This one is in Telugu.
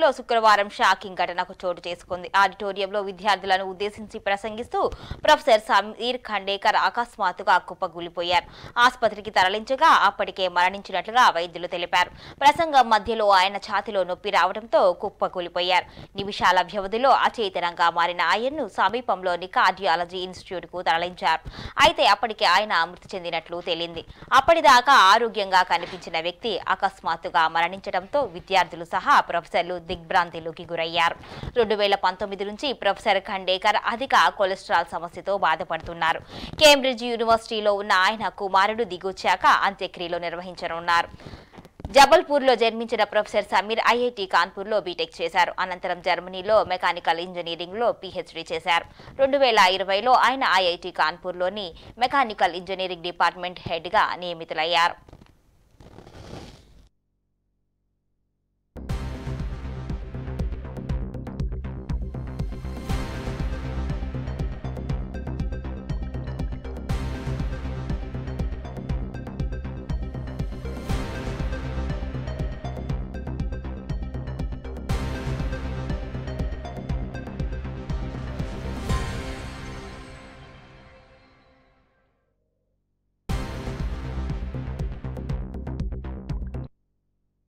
లో శుక్రవారం షాకింగ్ ఘటనకు చోటు చేసుకుంది ఆడిటోరియంలో విద్యార్థులను ఉద్దేశించి ప్రసంగిస్తూ ప్రొఫెసర్ సమీర్ ఖండేకర్ అకస్మాత్తుగా కుప్పకూలిపోయారు ఆసుపత్రికి తరలించగా అప్పటికే మరణించినట్లుగా వైద్యులు తెలిపారు ప్రసంగం మధ్యలో ఆయన ఛాతిలో నొప్పి రావడంతో కుప్పకూలిపోయారు నిమిషాల వ్యవధిలో అచేతనంగా మారిన ఆయన్ను సమీపంలోని కార్డియాలజీ ఇన్స్టిట్యూట్ కు తరలించారు అయితే అప్పటికే ఆయన మృతి చెందినట్లు తేలింది అప్పటిదాకా ఆరోగ్యంగా కనిపించిన వ్యక్తి అకస్మాత్తుగా మరణించడంతో విద్యార్థులు సహా ప్రొఫెసర్లు దిగ్భ్రాంతిలోకి గురయ్యారు రెండు వేల పంతొమ్మిది నుంచి ప్రొఫెసర్ ఖండేకర్ అధిక కొలెస్ట్రాల్ సమస్యతో బాధపడుతున్నారు కేంబ్రిడ్జ్ యూనివర్సిటీలో ఉన్న ఆయన కుమారుడు దిగొచ్చాక అంత్యక్రియలు నిర్వహించనున్నారు జబల్పూర్లో జన్మించిన ప్రొఫెసర్ సమీర్ ఐఐటి కాన్పూర్లో బీటెక్ చేశారు అనంతరం జర్మనీలో మెకానికల్ ఇంజనీరింగ్లో పీహెచ్డీ చేశారు రెండు వేల ఇరవైలో ఆయన ఐఐటి కాన్పూర్లోని మెకానికల్ ఇంజనీరింగ్ డిపార్ట్మెంట్ హెడ్గా నియమితులయ్యారు